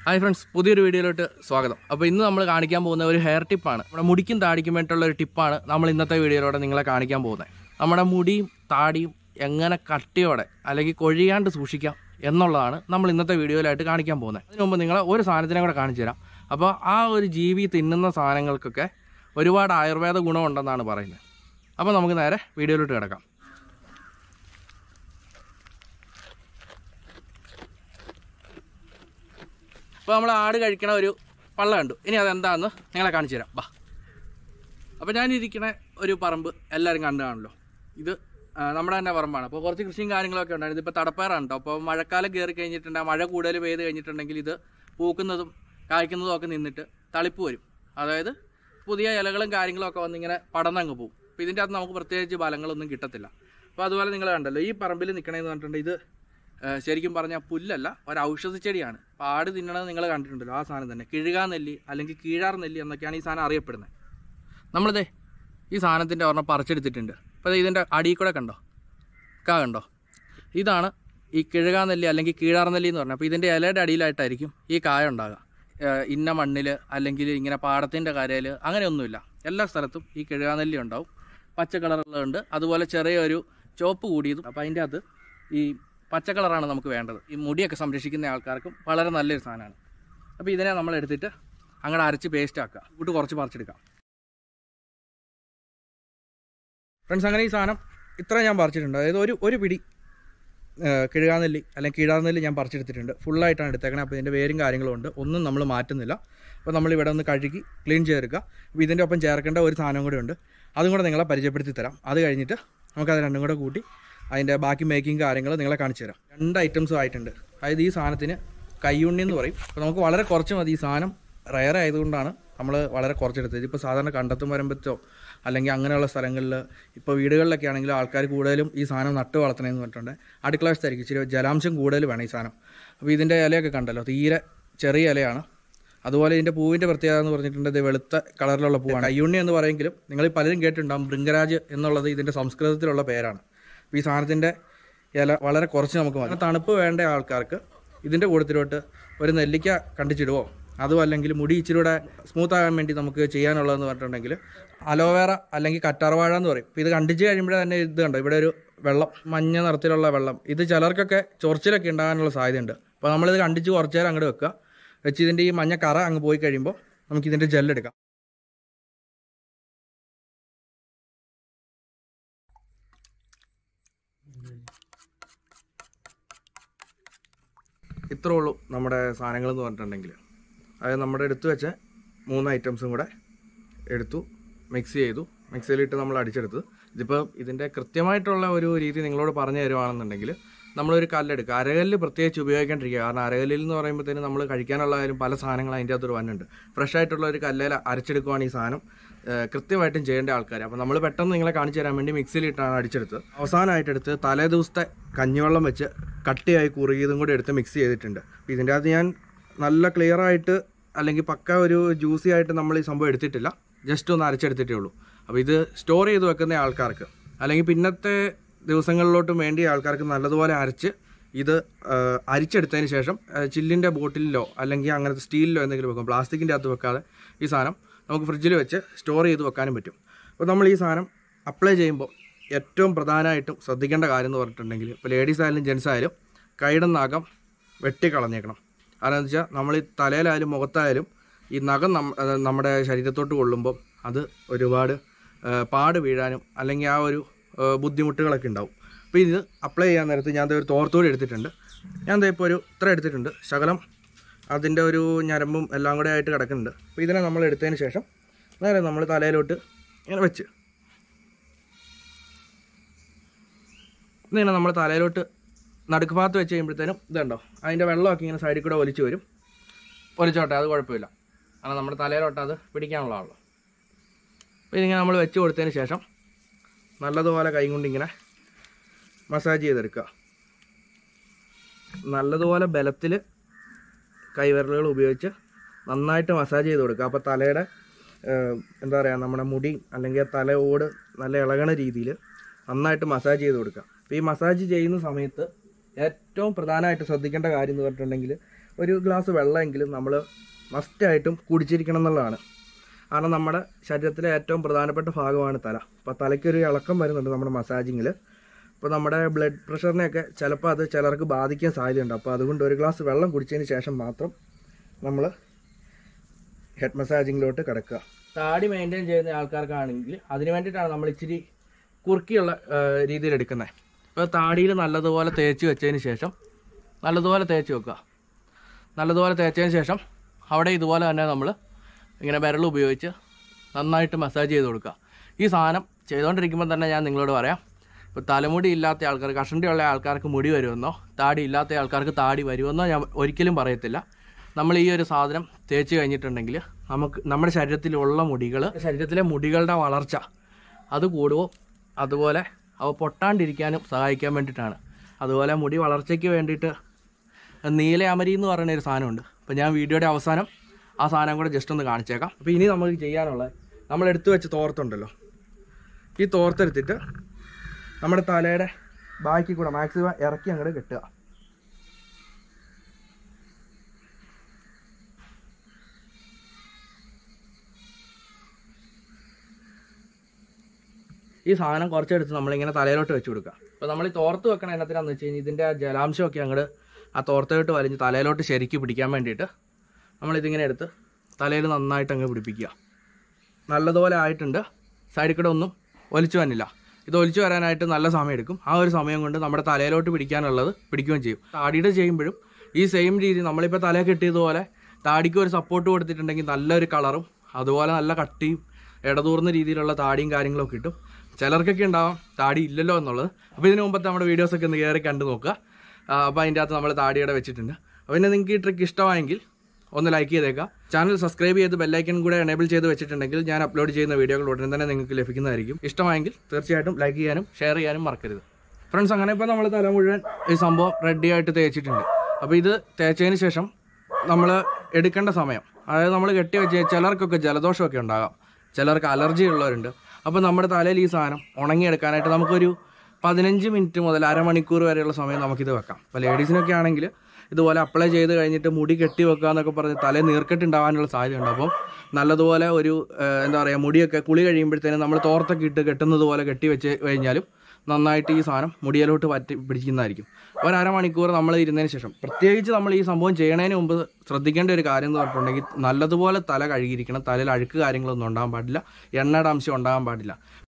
hi friends പുതിയൊരു വീഡിയോയിലോട്ട് സ്വാഗതം അപ്പോൾ ഇന്ന് നമ്മൾ കാണിക്കാൻ പോകുന്ന ഒരു ഹെയർ ടിപ്പാണ് നമ്മുടെ മുടിക്കും താടിക്കും വേണ്ടിയിട്ടുള്ള ഒരു ടിപ്പാണ് നമ്മൾ ഇന്നത്തെ വീഡിയോയിലൂടെ നിങ്ങളെ കാണിക്കാൻ പോകുന്നത് നമ്മുടെ മുടിയും താടിയും എങ്ങനെ കട്ടിയോടെ അല്ലെങ്കിൽ കൊഴിയാണ്ട് സൂക്ഷിക്കാം എന്നുള്ളതാണ് നമ്മൾ ഇന്നത്തെ വീഡിയോയിലായിട്ട് കാണിക്കാൻ പോകുന്നത് അതിന് മുമ്പ് നിങ്ങളെ ഒരു സാധനത്തിനെ കൂടെ കാണിച്ചു തരാം അപ്പോൾ ആ ഒരു ജീവി തിന്നുന്ന സാധനങ്ങൾക്കൊക്കെ ഒരുപാട് ആയുർവേദ ഗുണമുണ്ടെന്നാണ് പറയുന്നത് അപ്പോൾ നമുക്ക് നേരെ വീഡിയോയിലോട്ട് കിടക്കാം ഇപ്പോൾ നമ്മൾ ആട് കഴിക്കണ ഒരു പള്ള കണ്ടു ഇനി അതെന്താണെന്ന് നിങ്ങളെ കാണിച്ചു തരാം ബാ അപ്പോൾ ഞാനിരിക്കണ ഒരു പറമ്പ് എല്ലാവരും കണ്ടു കാണുമല്ലോ ഇത് ആ, നമ്മുടെ തന്നെ പറമ്പാണ് അപ്പോൾ കുറച്ച് കൃഷിയും കാര്യങ്ങളൊക്കെ ഉണ്ടായിരുന്നു ഇതിപ്പോൾ തടപ്പേറാണ് കേട്ടോ അപ്പോൾ മഴക്കാലം കയറി കഴിഞ്ഞിട്ടുണ്ട് മഴ കൂടുതൽ പെയ്ത് കഴിഞ്ഞിട്ടുണ്ടെങ്കിൽ ഇത് പൂക്കുന്നതും കായ്ക്കുന്നതും ഒക്കെ നിന്നിട്ട് തളിപ്പ് വരും അതായത് പുതിയ ഇലകളും കാര്യങ്ങളും ഒക്കെ വന്നിങ്ങനെ പടന്നങ്ങ് പോകും അപ്പോൾ ഇതിൻ്റെ അകത്ത് നമുക്ക് പ്രത്യേകിച്ച് ഫലങ്ങളൊന്നും കിട്ടത്തില്ല അപ്പോൾ അതുപോലെ നിങ്ങൾ കണ്ടല്ലോ ഈ പറമ്പിൽ നിൽക്കണമെന്ന് പറഞ്ഞിട്ടുണ്ടെങ്കിൽ ഇത് ഏഹ് ശരിക്കും പറഞ്ഞാൽ പുല്ലല്ല ഒരു ഔഷധ ചെടിയാണ് അപ്പോൾ ആട് തിന്നണത് നിങ്ങൾ കണ്ടിട്ടുണ്ടല്ലോ ആ സാധനം തന്നെ കിഴുകാ നെല്ലി അല്ലെങ്കിൽ കീഴാർ നെല്ലി എന്നൊക്കെയാണ് ഈ സാധനം അറിയപ്പെടുന്നത് നമ്മളിതേ ഈ സാധനത്തിൻ്റെ ഒരെണ്ണം പറിച്ചെടുത്തിട്ടുണ്ട് അപ്പോൾ ദേ ഇതിൻ്റെ അടിയിൽ കൂടെ കണ്ടോ കാ കണ്ടോ ഇതാണ് ഈ കിഴുകാ നെല്ലി അല്ലെങ്കിൽ കീഴാർ നെല്ലി എന്ന് പറഞ്ഞാൽ അപ്പോൾ ഇതിൻ്റെ ഇലയുടെ അടിയിലായിട്ടായിരിക്കും ഈ കായ ഉണ്ടാകുക ഏഹ് ഇന്ന മണ്ണിൽ അല്ലെങ്കിൽ ഇങ്ങനെ പാടത്തിൻ്റെ കരയിൽ അങ്ങനെയൊന്നുമില്ല എല്ലാ സ്ഥലത്തും ഈ കിഴുകാ നെല്ലി ഉണ്ടാവും പച്ച കളറുകളുണ്ട് അതുപോലെ ചെറിയൊരു ചുവപ്പ് കൂടിയതും അപ്പോൾ അതിൻ്റെ അകത്ത് ഈ പച്ച കളറാണ് നമുക്ക് വേണ്ടത് ഈ മുടിയൊക്കെ സംരക്ഷിക്കുന്ന ആൾക്കാർക്കും വളരെ നല്ലൊരു സാധനമാണ് അപ്പോൾ ഇതിനെ നമ്മൾ എടുത്തിട്ട് അങ്ങോട്ട് അരച്ച് പേസ്റ്റ് ആക്കുക ഇട്ട് കുറച്ച് പറിച്ചെടുക്കാം ഫ്രണ്ട്സ് അങ്ങനെ ഈ സാധനം ഇത്ര ഞാൻ പറിച്ചിട്ടുണ്ട് അതായത് ഒരു ഒരു പിടി കിഴുകാനെല്ലി അല്ലെങ്കിൽ കീഴാനെല്ലി ഞാൻ പറിച്ചെടുത്തിട്ടുണ്ട് ഫുള്ളായിട്ടാണ് എടുത്തേക്കണേ അപ്പോൾ ഇതിൻ്റെ വേരും കാര്യങ്ങളും ഉണ്ട് ഒന്നും നമ്മൾ മാറ്റുന്നില്ല അപ്പോൾ നമ്മൾ ഇവിടെ ഒന്ന് കഴുകി ക്ലീൻ ചെയ്തെടുക്കുക അപ്പോൾ ഇതിൻ്റെ ഒപ്പം ചേർക്കേണ്ട ഒരു സാധനം കൂടെ ഉണ്ട് അതും കൂടെ നിങ്ങളെ പരിചയപ്പെടുത്തി തരാം അത് കഴിഞ്ഞിട്ട് നമുക്കത് രണ്ടും കൂടെ കൂട്ടി അതിൻ്റെ ബാക്കി മേക്കിംഗ് കാര്യങ്ങൾ നിങ്ങളെ കാണിച്ചു തരാം രണ്ട് ഐറ്റംസും ആയിട്ടുണ്ട് അതായത് ഈ സാധനത്തിന് കയ്യുണ്ണി എന്ന് പറയും അപ്പോൾ നമുക്ക് വളരെ കുറച്ച് മതി ഈ സാധനം റയർ ആയതുകൊണ്ടാണ് നമ്മൾ വളരെ കുറച്ചെടുത്തത് ഇപ്പോൾ സാധാരണ കണ്ടത്തും വരമ്പത്തോ അല്ലെങ്കിൽ അങ്ങനെയുള്ള സ്ഥലങ്ങളിൽ ഇപ്പോൾ വീടുകളിലൊക്കെ ആണെങ്കിൽ ആൾക്കാർ കൂടുതലും ഈ സാധനം നട്ട് വളർത്തണമെന്ന് പറഞ്ഞിട്ടുണ്ട് അടുക്കള വശത്തായിരിക്കും ഇച്ചിരി ജലാംശം കൂടുതൽ വേണം ഈ സാധനം അപ്പോൾ ഇതിൻ്റെ ഇലയൊക്കെ കണ്ടല്ലോ തീരെ ചെറിയ ഇലയാണ് അതുപോലെ ഇതിൻ്റെ പൂവിൻ്റെ പ്രത്യേകത എന്ന് പറഞ്ഞിട്ടുണ്ട് ഇത് വെളുത്ത കളറിലുള്ള പൂവാണ് അയ്യുണ്ണി എന്ന് പറയുമെങ്കിലും നിങ്ങൾ പലരും കേട്ടിട്ടുണ്ടാകും ബൃങ്കരാജ് എന്നുള്ളത് ഇതിൻ്റെ സംസ്കൃതത്തിലുള്ള പേരാണ് അപ്പോൾ ഈ സാധനത്തിൻ്റെ ഇല വളരെ കുറച്ച് നമുക്ക് മതി തണുപ്പ് വേണ്ട ആൾക്കാർക്ക് ഇതിൻ്റെ കൂട്ടത്തിലോട്ട് ഒരു നെല്ലിക്ക കണ്ടിച്ചിടുവോ അതും അല്ലെങ്കിൽ മുടി ഇച്ചിരി കൂടെ സ്മൂത്ത് ആകാൻ വേണ്ടി നമുക്ക് ചെയ്യാനുള്ളതെന്ന് പറഞ്ഞിട്ടുണ്ടെങ്കിൽ അലോവേറ അല്ലെങ്കിൽ കറ്റാർവാഴ എന്ന് പറയും ഇപ്പോൾ ഇത് കണ്ടിച്ച് കഴിയുമ്പോഴേ തന്നെ ഇത് കണ്ടോ ഇവിടെ ഒരു വെള്ളം മഞ്ഞ നിറത്തിലുള്ള വെള്ളം ഇത് ചിലർക്കൊക്കെ ചൊറിച്ചിലൊക്കെ ഉണ്ടാകാനുള്ള സാധ്യതയുണ്ട് അപ്പോൾ നമ്മളിത് കണ്ടിച്ച് കുറച്ച് നേരം അങ്ങോട്ട് വെക്കുക വെച്ച് ഇതിൻ്റെ ഈ മഞ്ഞ കറ അങ്ങ് പോയി കഴിയുമ്പോൾ നമുക്ക് ഇതിൻ്റെ ജെല്ലെടുക്കാം ഇത്രേ ഉള്ളൂ നമ്മുടെ സാധനങ്ങൾ എന്ന് പറഞ്ഞിട്ടുണ്ടെങ്കിൽ അതായത് നമ്മുടെ എടുത്തു വെച്ച മൂന്ന് ഐറ്റംസും കൂടെ എടുത്തു മിക്സ് ചെയ്തു മിക്സിയിലിട്ട് നമ്മൾ അടിച്ചെടുത്ത് ഇതിപ്പോൾ ഇതിൻ്റെ കൃത്യമായിട്ടുള്ള ഒരു രീതി നിങ്ങളോട് പറഞ്ഞു തരുവാണെന്നുണ്ടെങ്കിൽ നമ്മളൊരു കല്ലെടുക്കുക അരകല്ല് പ്രത്യേകിച്ച് ഉപയോഗിക്കാണ്ടിരിക്കുക കാരണം അരകല്ലിൽ എന്ന് പറയുമ്പോഴത്തേന് നമ്മൾ കഴിക്കാനുള്ളതായാലും പല സാധനങ്ങൾ അതിൻ്റെ അകത്തൊരു വന്നുണ്ട് ഫ്രഷ് ആയിട്ടുള്ള ഒരു കല്ലേൽ അരച്ചെടുക്കുവാണ് ഈ സാധനം ഏഹ് കൃത്യമായിട്ടും ചെയ്യേണ്ട ആൾക്കാർ അപ്പോൾ നമ്മൾ പെട്ടെന്ന് നിങ്ങളെ കാണിച്ചു തരാൻ വേണ്ടി മിക്സിയിലിട്ടാണ് അടിച്ചെടുത്തത് അവസാനമായിട്ട് എടുത്ത് തലേ ദിവസത്തെ കഞ്ഞിവെള്ളം വെച്ച് കട്ടിയായി കുറുകിയതും കൂടി എടുത്ത് മിക്സ് ചെയ്തിട്ടുണ്ട് അപ്പോൾ ഇതിൻ്റെ അകത്ത് ഞാൻ നല്ല ക്ലിയർ ആയിട്ട് അല്ലെങ്കിൽ പക്ക ഒരു ജ്യൂസി ആയിട്ട് നമ്മൾ ഈ സംഭവം എടുത്തിട്ടില്ല ജസ്റ്റ് ഒന്ന് അരച്ചെടുത്തിട്ടേ ഉള്ളൂ അപ്പോൾ ഇത് സ്റ്റോർ ചെയ്ത് വെക്കുന്ന ആൾക്കാർക്ക് അല്ലെങ്കിൽ പിന്നത്തെ ദിവസങ്ങളിലോട്ടും വേണ്ടി ആൾക്കാർക്ക് നല്ലതുപോലെ അരച്ച് ഇത് ആ, അരിച്ചെടുത്തതിന് ശേഷം ആ, ചില്ലിൻ്റെ ബോട്ടിലിലോ അല്ലെങ്കിൽ അങ്ങനത്തെ സ്റ്റീലിലോ എന്തെങ്കിലും വെക്കും പ്ലാസ്റ്റിക്കിൻ്റെ അകത്ത് വെക്കാതെ ഈ സാധനം നമുക്ക് ഫ്രിഡ്ജിൽ വെച്ച് സ്റ്റോർ ചെയ്ത് വെക്കാനും പറ്റും അപ്പോൾ നമ്മൾ ഈ സാധനം അപ്ലൈ ചെയ്യുമ്പോൾ ഏറ്റവും പ്രധാനമായിട്ടും ശ്രദ്ധിക്കേണ്ട കാര്യം എന്ന് പറഞ്ഞിട്ടുണ്ടെങ്കിൽ ഇപ്പോൾ ലേഡീസ് ആയാലും ജെൻസ് ആയാലും കൈയുടെ നഖം വെട്ടിക്കളഞ്ഞേക്കണം കാരണം എന്താ വെച്ചാൽ നമ്മൾ ഈ തലയിലായാലും മുഖത്തായാലും ഈ നഖം നം- അത് നമ്മുടെ ശരീരത്തോട്ട് കൊള്ളുമ്പോൾ അത് ഒരുപാട് ആ, പാട് വീഴാനും അല്ലെങ്കിൽ ആ ഒരു ആ, ബുദ്ധിമുട്ടുകളൊക്കെ ഉണ്ടാവും അപ്പോൾ ഇത് അപ്ലൈ ചെയ്യാൻ നേരത്ത് ഞാൻ ദേ ഒരു തോർത്തോടി എടുത്തിട്ടുണ്ട് ഞാൻ ദേ ഇപ്പോൾ ഒരു ഇത്ര എടുത്തിട്ടുണ്ട് ശകലം അതിൻ്റെ ഒരു ഞരമ്പും എല്ലാം കൂടെ ആയിട്ട് കിടക്കുന്നുണ്ട് അപ്പോൾ ഇതിനെ നമ്മൾ എടുത്തതിന് ശേഷം നേരെ നമ്മൾ തലയിലോട്ട് ഇങ്ങനെ വെച്ച് ഇതിങ്ങനെ നമ്മൾ തലയിലോട്ട് നടുക്ക് ഭാഗത്ത് വെച്ച് കഴിയുമ്പോഴത്തേനും ഇതുണ്ടോ അതിൻ്റെ വെള്ളമൊക്കെ ഇങ്ങനെ സൈഡിൽ കൂടെ ഒലിച്ച് വരും ഒലിച്ചോട്ടെ അത് കുഴപ്പമില്ല കാരണം നമ്മുടെ തലയിലോട്ട് അത് പിടിക്കാനുള്ളതാണല്ലോ അപ്പോൾ ഇതിങ്ങനെ നമ്മൾ വെച്ച് കൊടുത്തതിന് ശേഷം നല്ലതുപോലെ കൈ കൊണ്ട് ഇങ്ങനെ മസാജ് ചെയ്തെടുക്കുക നല്ലതുപോലെ ബലത്തിൽ കൈവിരലുകൾ ഉപയോഗിച്ച് നന്നായിട്ട് മസാജ് ചെയ്ത് കൊടുക്കുക അപ്പോൾ തലയുടെ ഏഹ്, എന്താ പറയുക നമ്മുടെ മുടി അല്ലെങ്കിൽ ആ തലയോട് നല്ല ഇളകണ രീതിയിൽ നന്നായിട്ട് മസാജ് ചെയ്ത് കൊടുക്കുക അപ്പോൾ ഈ മസാജ് ചെയ്യുന്ന സമയത്ത് ഏറ്റവും പ്രധാനമായിട്ട് ശ്രദ്ധിക്കേണ്ട കാര്യം എന്ന് പറഞ്ഞിട്ടുണ്ടെങ്കിൽ ഒരു ഗ്ലാസ് വെള്ളമെങ്കിലും നമ്മൾ മസ്റ്റായിട്ടും കുടിച്ചിരിക്കണം എന്നുള്ളതാണ് കാരണം നമ്മുടെ ശരീരത്തിലെ ഏറ്റവും പ്രധാനപ്പെട്ട ഭാഗമാണ് തല അപ്പോൾ തലയ്ക്കൊരു ഇളക്കം വരുന്നുണ്ട് നമ്മുടെ മസാജിങ്ങിൽ അപ്പോൾ നമ്മുടെ ബ്ലഡ് പ്രഷറിനെയൊക്കെ ചിലപ്പോൾ അത് ചിലർക്ക് ബാധിക്കാൻ സാധ്യതയുണ്ട് അപ്പോൾ അതുകൊണ്ട് ഒരു ഗ്ലാസ് വെള്ളം കുടിച്ചതിന് ശേഷം മാത്രം നമ്മൾ ഹെഡ് മസാജിങ്ങിലോട്ട് കിടക്കുക താടി മെയിൻറ്റെയിൻ ചെയ്യുന്ന ആൾക്കാർക്കാണെങ്കിൽ അതിന് വേണ്ടിയിട്ടാണ് നമ്മൾ ഇച്ചിരി കുറുക്കിയുള്ള രീതിയിൽ എടുക്കുന്നത് ഇപ്പോൾ താടിയിൽ നല്ലതുപോലെ തേച്ച് വെച്ചതിന് ശേഷം നല്ലതുപോലെ തേച്ച് വെക്കുക നല്ലതുപോലെ തേച്ചതിന് ശേഷം അവിടെ ഇതുപോലെ തന്നെ നമ്മൾ ഇങ്ങനെ വിരൽ ഉപയോഗിച്ച് നന്നായിട്ട് മസാജ് ചെയ്ത് കൊടുക്കുക ഈ സാധനം ചെയ്തുകൊണ്ടിരിക്കുമ്പോൾ തന്നെ ഞാൻ നിങ്ങളോട് പറയാം ഇപ്പോൾ തലമുടി ഇല്ലാത്ത ആൾക്കാർ കഷണ്ടിയുള്ള ആൾക്കാർക്ക് മുടി വരുമെന്നോ താടി ഇല്ലാത്ത ആൾക്കാർക്ക് താടി വരുമെന്നോ ഞാൻ ഒരിക്കലും പറയത്തില്ല നമ്മൾ ഈ ഒരു സാധനം തേച്ച് കഴിഞ്ഞിട്ടുണ്ടെങ്കിൽ നമുക്ക് നമ്മുടെ ശരീരത്തിലുള്ള മുടികൾ ശരീരത്തിലെ മുടികളുടെ വളർച്ച അത് കൂടുമോ അതുപോലെ അവ പൊട്ടാണ്ടിരിക്കാനും സഹായിക്കാൻ വേണ്ടിയിട്ടാണ് അതുപോലെ മുടി വളർച്ചയ്ക്ക് വേണ്ടിയിട്ട് നീലയമരി എന്ന് പറയുന്ന ഒരു സാധനമുണ്ട് അപ്പോൾ ഞാൻ വീഡിയോയുടെ അവസാനം ആ സാധനം കൂടെ ജസ്റ്റ് ഒന്ന് കാണിച്ചേക്കാം അപ്പോൾ ഇനി നമുക്ക് ചെയ്യാനുള്ളത് നമ്മൾ എടുത്തു വെച്ച തോർത്തുണ്ടല്ലോ ഈ തോർത്തെടുത്തിട്ട് നമ്മുടെ തലയുടെ ബാക്കി കൂടെ മാക്സിമം ഇറക്കി അങ്ങോട്ട് കെട്ടുക ഈ സാധനം കുറച്ചെടുത്ത് നമ്മളിങ്ങനെ തലയിലോട്ട് വെച്ച് കൊടുക്കുക അപ്പോൾ നമ്മൾ ഈ തോർത്ത് വെക്കണ എന്നത്തിനാന്ന് വെച്ച് കഴിഞ്ഞാൽ ഇതിൻ്റെ ആ ജലാംശമൊക്കെ അങ്ങോട്ട് ആ തോർത്തോട്ട് വലിഞ്ഞ് തലയിലോട്ട് ശരിക്ക് പിടിക്കാൻ വേണ്ടിയിട്ട് നമ്മളിതിങ്ങനെ എടുത്ത് തലയിൽ നന്നായിട്ട് അങ്ങ് പിടിപ്പിക്കുക നല്ലതുപോലെ ആയിട്ടുണ്ട് സൈഡിൽ കൂടെ ഒന്നും ഒലിച്ചു വന്നില്ല ഇത് ഒലിച്ചു വരാനായിട്ട് നല്ല സമയം എടുക്കും ആ ഒരു സമയം കൊണ്ട് നമ്മുടെ തലയിലോട്ട് പിടിക്കാനുള്ളത് പിടിക്കുകയും ചെയ്യും താടിയുടെ ചെയ്യുമ്പോഴും ഈ സെയിം രീതി നമ്മളിപ്പോൾ തല കെട്ടിയതുപോലെ താടിക്ക് ഒരു സപ്പോർട്ട് കൊടുത്തിട്ടുണ്ടെങ്കിൽ നല്ലൊരു കളറും അതുപോലെ നല്ല കട്ടിയും ഇടതൂർന്ന രീതിയിലുള്ള താടിയും കാര്യങ്ങളൊക്കെ കിട്ടും ചിലർക്കൊക്കെ ഉണ്ടാവാം താടി ഇല്ലല്ലോ എന്നുള്ളത് അപ്പോൾ ഇതിന് മുമ്പത്തെ നമ്മുടെ വീഡിയോസൊക്കെ ഒന്ന് കയറി കണ്ടു നോക്കുക അപ്പോൾ അതിൻ്റെ അകത്ത് നമ്മൾ താടിയുടെ വെച്ചിട്ടുണ്ട് അപ്പോൾ പിന്നെ നിങ്ങൾക്ക് ഈ ട്രിക്ക് ഇഷ്ടമായെങ്കിൽ ഒന്ന് ലൈക്ക് ചെയ്തേക്കാം ചാനൽ സബ്സ്ക്രൈബ് ചെയ്ത് ബെല്ലൈക്കൻ കൂടെ എനേബിൾ ചെയ്ത് വെച്ചിട്ടുണ്ടെങ്കിൽ ഞാൻ അപ്ലോഡ് ചെയ്യുന്ന വീഡിയോകൾ ഉടനെ തന്നെ നിങ്ങൾക്ക് ലഭിക്കുന്നതായിരിക്കും ഇഷ്ടമായെങ്കിൽ തീർച്ചയായിട്ടും ലൈക്ക് ചെയ്യാനും ഷെയർ ചെയ്യാനും മറക്കരുത് ഫ്രണ്ട്സ് അങ്ങനെ ഇപ്പോൾ നമ്മൾ തല മുഴുവൻ ഈ സംഭവം റെഡി ആയിട്ട് തേച്ചിട്ടുണ്ട് അപ്പോൾ ഇത് തേച്ചതിന് ശേഷം നമ്മൾ എടുക്കേണ്ട സമയം അതായത് നമ്മൾ കെട്ടി വെച്ച് ചിലർക്കൊക്കെ ജലദോഷമൊക്കെ ഉണ്ടാകാം ചിലർക്ക് അലർജി ഉള്ളവരുണ്ട് അപ്പോൾ നമ്മുടെ തലയിൽ ഈ സാധനം ഉണങ്ങിയെടുക്കാനായിട്ട് നമുക്കൊരു പതിനഞ്ച് മിനിറ്റ് മുതൽ അരമണിക്കൂർ വരെയുള്ള സമയം നമുക്കിത് വെക്കാം അപ്പോൾ ലേഡീസിനൊക്കെ ആണെങ്കിൽ ഇതുപോലെ അപ്ലൈ ചെയ്ത് കഴിഞ്ഞിട്ട് മുടി കെട്ടി വെക്കുക എന്നൊക്കെ പറഞ്ഞ് തല നീർക്കെട്ടുണ്ടാകാനുള്ള സാധ്യതയുണ്ട് അപ്പം നല്ലതുപോലെ ഒരു ഏഹ്, എന്താ പറയുക മുടിയൊക്കെ കുളി കഴിയുമ്പോഴത്തേനും നമ്മൾ തോർത്തൊക്കെ ഇട്ട് കെട്ടുന്നത് പോലെ കെട്ടി വെച്ച് കഴിഞ്ഞാലും നന്നായിട്ട് ഈ സാധനം മുടിയിലോട്ട് പറ്റി പിടിക്കുന്നതായിരിക്കും ഒരു അരമണിക്കൂർ നമ്മൾ ഇരുന്നതിന് ശേഷം പ്രത്യേകിച്ച് നമ്മൾ ഈ സംഭവം ചെയ്യണതിന് മുമ്പ് ശ്രദ്ധിക്കേണ്ട ഒരു കാര്യം എന്ന് പറഞ്ഞിട്ടുണ്ടെങ്കിൽ നല്ലതുപോലെ തല കഴുകിയിരിക്കണം തലയിൽ അഴുക്ക് കാര്യങ്ങളൊന്നും ഉണ്ടാകാൻ പാടില്ല എണ്ണയുടെ അംശം ഉണ്ടാകാൻ പാടില്ല